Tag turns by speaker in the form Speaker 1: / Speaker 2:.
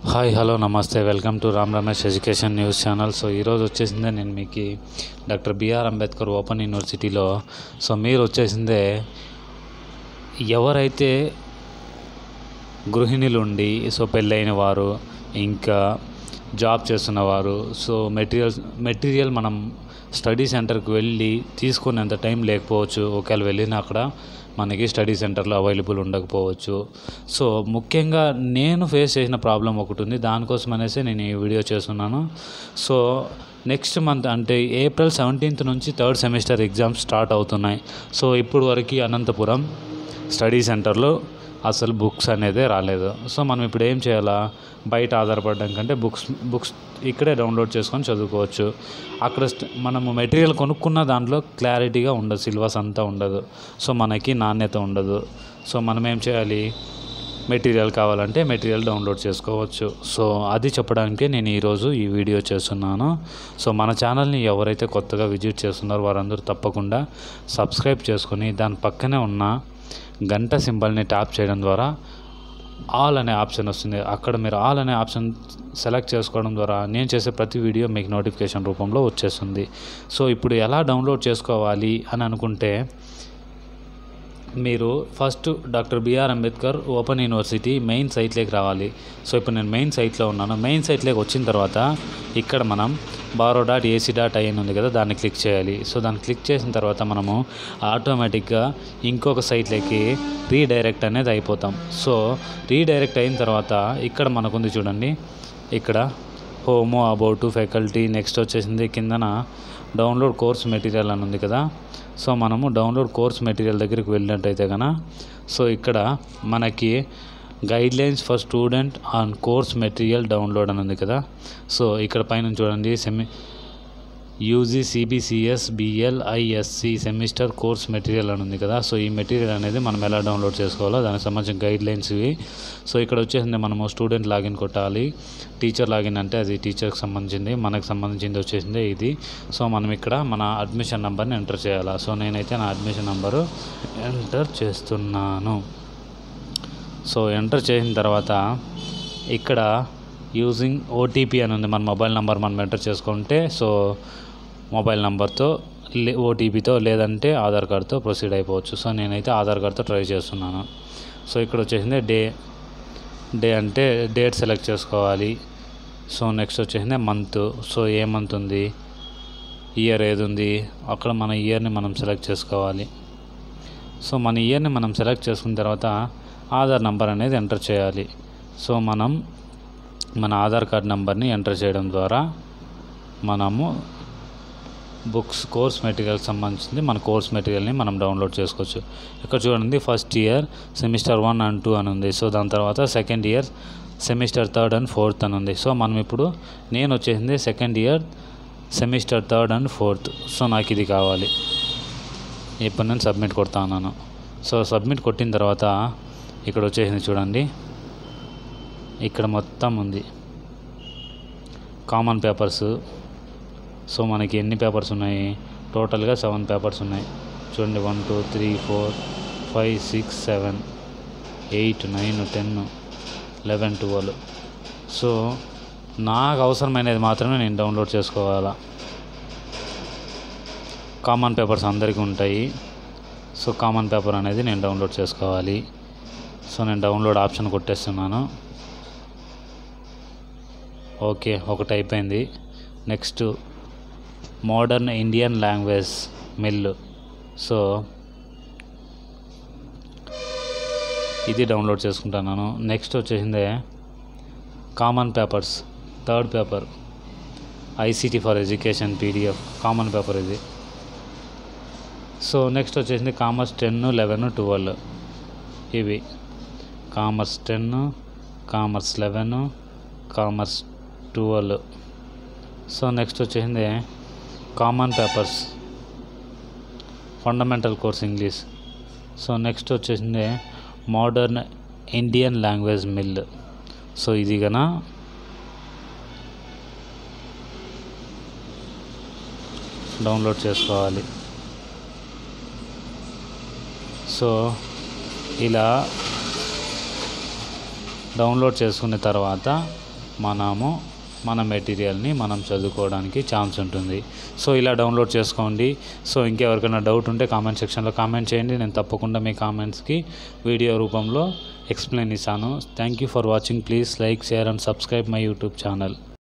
Speaker 1: hi hello నమస్తే welcome to Ram Ramesh education news channel so ఈరోజు వచ్చేసిందే నేను మీకు డాక్టర్ బిఆర్ అంబేద్కర్ ఓపెన్ యూనివర్సిటీలో సో మీరు వచ్చేసిందే ఎవరైతే గృహిణులు ఉండి సో పెళ్ళైన వారు ఇంకా జాబ్ చేస్తున్నవారు సో మెటీరియల్ మెటీరియల్ మనం స్టడీ సెంటర్కి వెళ్ళి తీసుకునేంత టైం లేకపోవచ్చు ఒకవేళ వెళ్ళినా అక్కడ మనకి స్టడీ సెంటర్లో అవైలబుల్ ఉండకపోవచ్చు సో ముఖ్యంగా నేను ఫేస్ చేసిన ప్రాబ్లం ఒకటి ఉంది దానికోసం అనేసి నేను ఈ వీడియో చేస్తున్నాను సో నెక్స్ట్ మంత్ అంటే ఏప్రిల్ సెవెంటీన్త్ నుంచి థర్డ్ సెమిస్టర్ ఎగ్జామ్స్ స్టార్ట్ అవుతున్నాయి సో ఇప్పుడు వరకు అనంతపురం స్టడీ సెంటర్లో అసలు బుక్స్ అనేది రాలేదు సో మనం ఇప్పుడు ఏం చేయాలా బయట ఆధారపడడం కంటే బుక్స్ బుక్స్ ఇక్కడే డౌన్లోడ్ చేసుకొని చదువుకోవచ్చు అక్కడ స్ట్- మనము మెటీరియల్ కొనుక్కున్న దాంట్లో క్లారిటీగా ఉండదు సిలబస్ అంతా ఉండదు సో మనకి నాణ్యత ఉండదు సో మనం ఏం చేయాలి మెటీరియల్ కావాలంటే మెటీరియల్ డౌన్లోడ్ చేసుకోవచ్చు సో అది చెప్పడానికి నేను ఈరోజు ఈ వీడియో చేస్తున్నాను సో మన ఛానల్ని ఎవరైతే కొత్తగా విజిట్ చేస్తున్నారో వారందరూ తప్పకుండా సబ్స్క్రైబ్ చేసుకొని దాని పక్కనే ఉన్న గంట సింబల్ని ట్యాప్ చేయడం ద్వారా ఆల్ అనే ఆప్షన్ వస్తుంది అక్కడ మీరు ఆల్ అనే ఆప్షన్ సెలెక్ట్ చేసుకోవడం ద్వారా నేను చేసే ప్రతి వీడియో మీకు నోటిఫికేషన్ రూపంలో వచ్చేస్తుంది సో ఇప్పుడు ఎలా డౌన్లోడ్ చేసుకోవాలి అని అనుకుంటే మీరు first doctor BR Ambedkar open university main సైట్లోకి రావాలి సో ఇప్పుడు నేను మెయిన్ సైట్లో ఉన్నాను మెయిన్ సైట్లోకి వచ్చిన తర్వాత ఇక్కడ మనం బారో డాట్ ఏసీ డాట్ ఐఎన్ ఉంది కదా దాన్ని క్లిక్ చేయాలి సో దాన్ని క్లిక్ చేసిన తర్వాత మనము ఆటోమేటిక్గా ఇంకొక సైట్లోకి రీడైరెక్ట్ అనేది అయిపోతాం సో రీడైరెక్ట్ అయిన తర్వాత ఇక్కడ మనకుంది చూడండి ఇక్కడ హోము అబౌట్ ఫ్యాకల్టీ నెక్స్ట్ వచ్చేసింది కిందన డౌన్లోడ్ కోర్స్ మెటీరియల్ అని ఉంది కదా సో మనము డౌన్లోడ్ కోర్స్ మెటీరియల్ దగ్గరికి వెళ్ళినట్టయితే కన సో ఇక్కడ మనకి guidelines for student on course material download అని ఉంది కదా సో ఇక్కడ పైన చూడండి semi UG CBCS BLISC semester course material అని ఉంది కదా సో ఈ మెటీరియల్ అనేది మనం ఎలా డౌన్లోడ్ చేసుకోవాలో దానికి సంబంధించిన గైడ్ లైన్స్ ఇవి సో ఇక్కడ వచ్చేసింది మనము స్టూడెంట్ లాగిన్ కొట్టాలి టీచర్ లాగిన్ అంటే అది టీచర్కి సంబంధించింది మనకు సంబంధించింది వచ్చేసింది ఇది సో మనం ఇక్కడ మన అడ్మిషన్ నెంబర్ని ఎంటర్ చేయాలి సో నేనైతే నా అడ్మిషన్ నెంబరు ఎంటర్ చేస్తున్నాను సో ఎంటర్ చేసిన తర్వాత ఇక్కడ యూజింగ్ ఓటీపీ అని ఉంది మన మొబైల్ నెంబర్ మనం ఎంటర్ చేసుకుంటే సో మొబైల్ నెంబర్తో లే ఓటీపీతో లేదంటే ఆధార్ కార్డ్తో ప్రొసీడ్ అయిపోవచ్చు సో నేనైతే ఆధార్ కార్డ్తో ట్రై చేస్తున్నాను సో ఇక్కడ వచ్చేసింది డే డే అంటే డేట్ సెలెక్ట్ చేసుకోవాలి సో నెక్స్ట్ వచ్చేసింది మంత్ సో ఏ మంత్ ఉంది ఇయర్ ఏది ఉంది అక్కడ మన ఇయర్ని మనం సెలెక్ట్ చేసుకోవాలి సో మన ఇయర్ని మనం సెలెక్ట్ చేసుకున్న తర్వాత ఆధార్ నెంబర్ అనేది ఎంటర్ చేయాలి సో మనం మన ఆధార్ కార్డ్ నెంబర్ని ఎంటర్ చేయడం ద్వారా మనము బుక్స్ కోర్స్ మెటీరియల్కి సంబంధించింది మన కోర్స్ మెటీరియల్ని మనం డౌన్లోడ్ చేసుకోవచ్చు ఇక్కడ చూడండి first year semester one and two అని ఉంది సో దాని తర్వాత second year semester third and fourth అని ఉంది సో మనం ఇప్పుడు నేను వచ్చేసింది second year semester third and fourth so నాకు ఇది కావాలి ఇప్పుడు నేను సబ్మిట్ కొడతా ఉన్నాను సో సబ్మిట్ కొట్టిన తర్వాత ఇక్కడ వచ్చేసింది చూడండి ఇక్కడ మొత్తం ఉంది కామన్ పేపర్స్ సో మనకి ఎన్ని పేపర్స్ ఉన్నాయి టోటల్గా సెవెన్ పేపర్స్ ఉన్నాయి చూడండి one two three four five six seven eight nine ten eleven twelve so నాకు అవసరమైనది మాత్రమే నేను డౌన్లోడ్ చేసుకోవాలా కామన్ పేపర్స్ అందరికీ ఉంటాయి సో కామన్ పేపర్ అనేది నేను డౌన్లోడ్ చేసుకోవాలి సో నేను డౌన్లోడ్ ఆప్షన్ కొట్టేస్తున్నాను ఓకే ఒకటి అయిపోయింది next modern Indian language MIL so ఇది డౌన్లోడ్ చేసుకుంటున్నాను నెక్స్ట్ వచ్చేసిందే common papers third paper ICT for education PDF common paper ఇది సో నెక్స్ట్ వచ్చేసింది కామర్స్ టెన్ లెవెన్ ట్వెల్వ్ ఇవి commerce ten commerce eleven commerce twelve so next వచ్చేసింది common papers fundamental course English so next వచ్చేసింది modern Indian language MIL so ఇది గన download చేసుకోవాలి so ఇలా download చేసుకున్న తర్వాత మనము మన మెటీరియల్ని మనం చదువుకోవడానికి ఛాన్స్ ఉంటుంది సో ఇలా డౌన్లోడ్ చేసుకోండి సో ఇంకెవరికైనా డౌట్ ఉంటే కామెంట్ సెక్షన్లో కామెంట్ చేయండి నేను తప్పకుండా మీ కామెంట్స్కి వీడియో రూపంలో ఎక్స్ప్లెయిన్ ఇస్తాను thank you for watching please like share and subscribe my YouTube channel